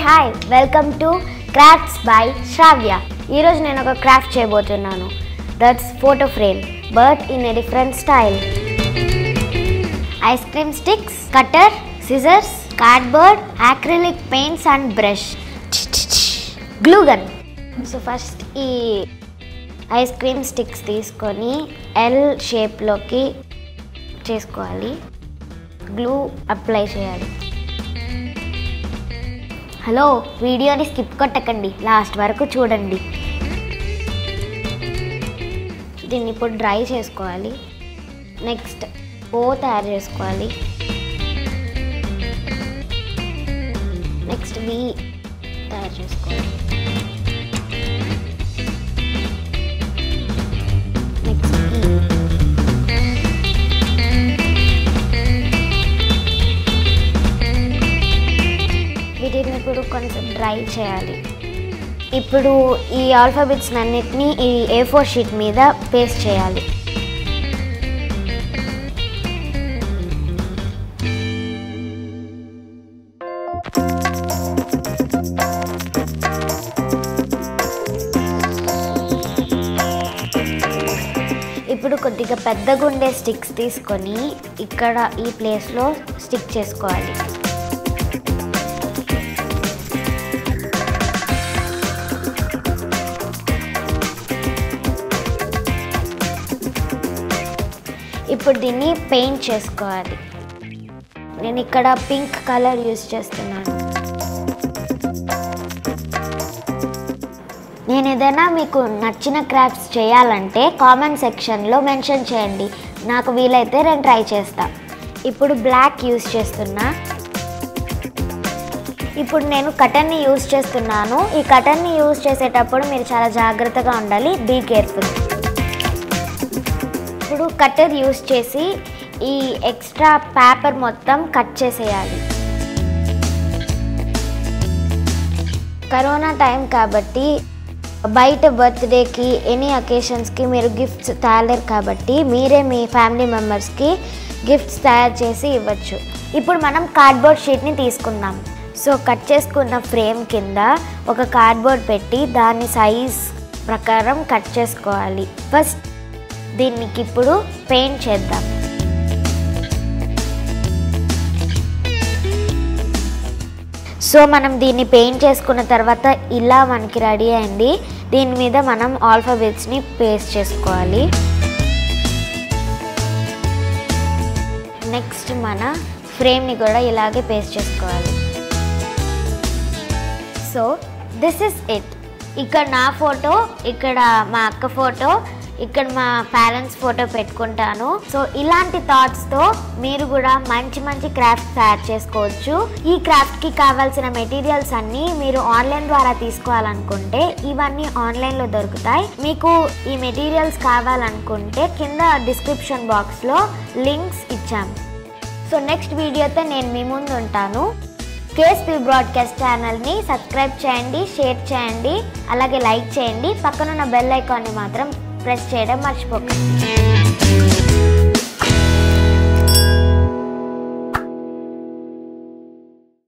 hi welcome to crafts by Shravya ఈరోజు నేను ఒక క్రాఫ్ట్ చేయబోతున్నాను that's photo frame but in a different style ice cream sticks cutter scissors cardboard acrylic paints and brush glue gun so first ఈ ice cream sticks తీసుకొని L షేప్లోకి చేసుకోవాలి glue apply చేయాలి hello వీడియోని స్కిప్ కొట్టకండి లాస్ట్ వరకు చూడండి దీన్ని ఇప్పుడు డ్రై చేసుకోవాలి నెక్స్ట్ ఓ తయారు చేసుకోవాలి నెక్స్ట్ వి తయారు చేసుకోవాలి నెక్స్ట్ ఈ వీటిని ఇప్పుడు కొంచెం డ్రై చేయాలి ఇప్పుడు ఈ ఆల్ఫాబెట్స్ అన్నిటినీ ఈ ఏ ఫోర్ షీట్ మీద పేస్ట్ చేయాలి ఇప్పుడు కొద్దిగా పెద్దగా ఉండే స్టిక్స్ తీసుకొని ఇక్కడ ఈ ప్లేస్లో స్టిక్ చేసుకోవాలి ఇప్పుడు దీన్ని పెయింట్ చేసుకోవాలి నేను ఇక్కడ పింక్ కలర్ యూస్ చేస్తున్నాను నేను ఏదైనా మీకు నచ్చిన క్రాఫ్ట్స్ చేయాలంటే కామెంట్ సెక్షన్లో మెన్షన్ చేయండి నాకు వీలైతే నేను ట్రై చేస్తా ఇప్పుడు బ్లాక్ యూస్ చేస్తున్నా ఇప్పుడు నేను కటన్ని యూస్ చేస్తున్నాను ఈ కటన్ని యూస్ చేసేటప్పుడు మీరు చాలా జాగ్రత్తగా ఉండాలి బీ కేర్ఫుల్ ఇప్పుడు కట్టర్ యూస్ చేసి ఈ ఎక్స్ట్రా పేపర్ మొత్తం కట్ చేసేయాలి కరోనా టైం కాబట్టి బయట బర్త్డేకి ఎనీ అకేషన్స్కి మీరు గిఫ్ట్స్ తేలేరు కాబట్టి మీరే మీ ఫ్యామిలీ మెంబర్స్కి గిఫ్ట్స్ తయారు చేసి ఇవ్వచ్చు ఇప్పుడు మనం కార్డ్బోర్డ్ షీట్ని తీసుకుందాం సో కట్ చేసుకున్న ఫ్రేమ్ కింద ఒక కార్డ్బోర్డ్ పెట్టి దాని సైజ్ ప్రకారం కట్ చేసుకోవాలి ఫస్ట్ దీనికి ఇప్పుడు పెయింట్ చేద్దాం సో మనం దీన్ని పెయింట్ చేసుకున్న తర్వాత ఇలా మనకి రెడీ అయింది దీని మీద మనం ఆల్ఫాబెట్స్ని పేస్ట్ చేసుకోవాలి నెక్స్ట్ మన ఫ్రేమ్ని కూడా ఇలాగే పేస్ట్ చేసుకోవాలి సో దిస్ ఇస్ ఇట్ ఇక్కడ నా ఫోటో ఇక్కడ మా అక్క ఫోటో ఇక్కడ మా పేరెంట్స్ ఫోటో పెట్టుకుంటాను సో ఇలాంటి థాట్స్తో మీరు కూడా మంచి మంచి క్రాఫ్ట్ తయారు చేసుకోవచ్చు ఈ క్రాఫ్ట్కి కావాల్సిన మెటీరియల్స్ అన్నీ మీరు ఆన్లైన్ ద్వారా తీసుకోవాలనుకుంటే ఇవన్నీ ఆన్లైన్లో దొరుకుతాయి మీకు ఈ మెటీరియల్స్ కావాలనుకుంటే కింద డిస్క్రిప్షన్ బాక్స్లో లింక్స్ ఇచ్చాము సో నెక్స్ట్ వీడియోతో నేను మీ ముందు ఉంటాను కేఎస్పీ బ్రాడ్కాస్ట్ ఛానల్ని సబ్స్క్రైబ్ చేయండి షేర్ చేయండి అలాగే లైక్ చేయండి పక్కనున్న బెల్ ఐకాన్ని మాత్రం ప్రెస్ చేయడం మర్చిపోకండి